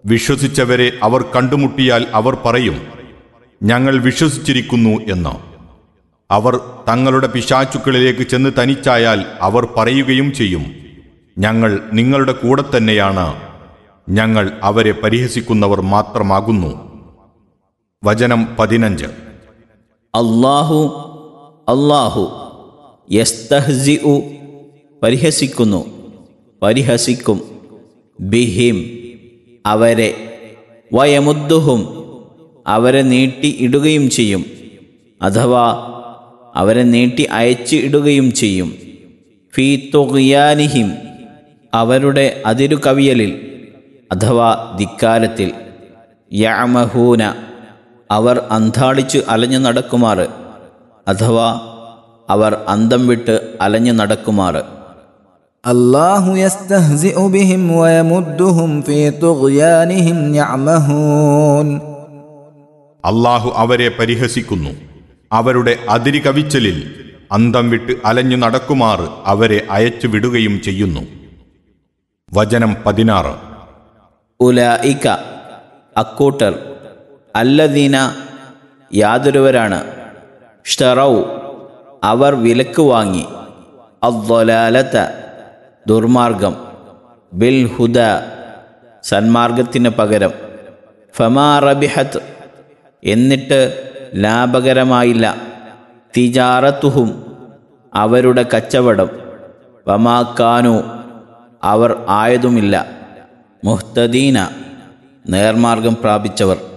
വിശ്വസിച്ചവരെ അവർ കണ്ടുമുട്ടിയാൽ അവർ പറയും ഞങ്ങൾ വിശ്വസിച്ചിരിക്കുന്നു എന്ന് അവർ തങ്ങളുടെ പിശാചുക്കളിലേക്ക് ചെന്ന് തനിച്ചായാൽ അവർ പറയുകയും ചെയ്യും ഞങ്ങൾ നിങ്ങളുടെ കൂടെ തന്നെയാണ് ഞങ്ങൾ അവരെ പരിഹസിക്കുന്നവർ മാത്രമാകുന്നു വചനം പതിനഞ്ച് അള്ളാഹു അള്ളാഹു യസ്തഹ്സിഉ പരിഹസിക്കുന്നു പരിഹസിക്കും ബിഹിം അവരെ വയമുദ്ദുഹും അവരെ നീട്ടി ഇടുകയും ചെയ്യും അഥവാ അവരെ നീട്ടി അയച്ച് ഇടുകയും ചെയ്യും ഫീ തുഗ്യാനിഹിം അവരുടെ അതിരു കവിയലിൽ അഥവാ ധിക്കാരത്തിൽ യമഹൂന അവർ അന്താളിച്ച് അലഞ്ഞു നടക്കുമാറ് അഥവാ അവർ അന്തം വിട്ട് അലഞ്ഞു നടക്കുമാറ് الله يستهزئ بهم ويمدهم في طغيانهم يعمهون അള്ളാഹു അവരെ പരിഹസിക്കുന്നു അവരുടെ അതിരി കവിച്ചലിൽ അന്തം വിട്ട് അലഞ്ഞു നടക്കുമാറ് അവരെ അയച്ചു വിടുകയും ചെയ്യുന്നു വചനം പതിനാറ് ഉലായിക്ക അക്കൂട്ടർ അല്ലദീന യാതൊരുവരാണ് ഷ്തറൗ അവർ വിലക്ക് വാങ്ങി അദ്വലാലത്ത ദുർമാർഗം ബിൽ ഹുദ സന്മാർഗത്തിന് പകരം ഫമാ റബിഹത്ത് എന്നിട്ട് ലാഭകരമായില്ല തിജാറത്തുഹും അവരുടെ കച്ചവടം വമാക്കാനു അവർ ആയതുമില്ല മുഹ്തദീന നേർമാർഗം പ്രാപിച്ചവർ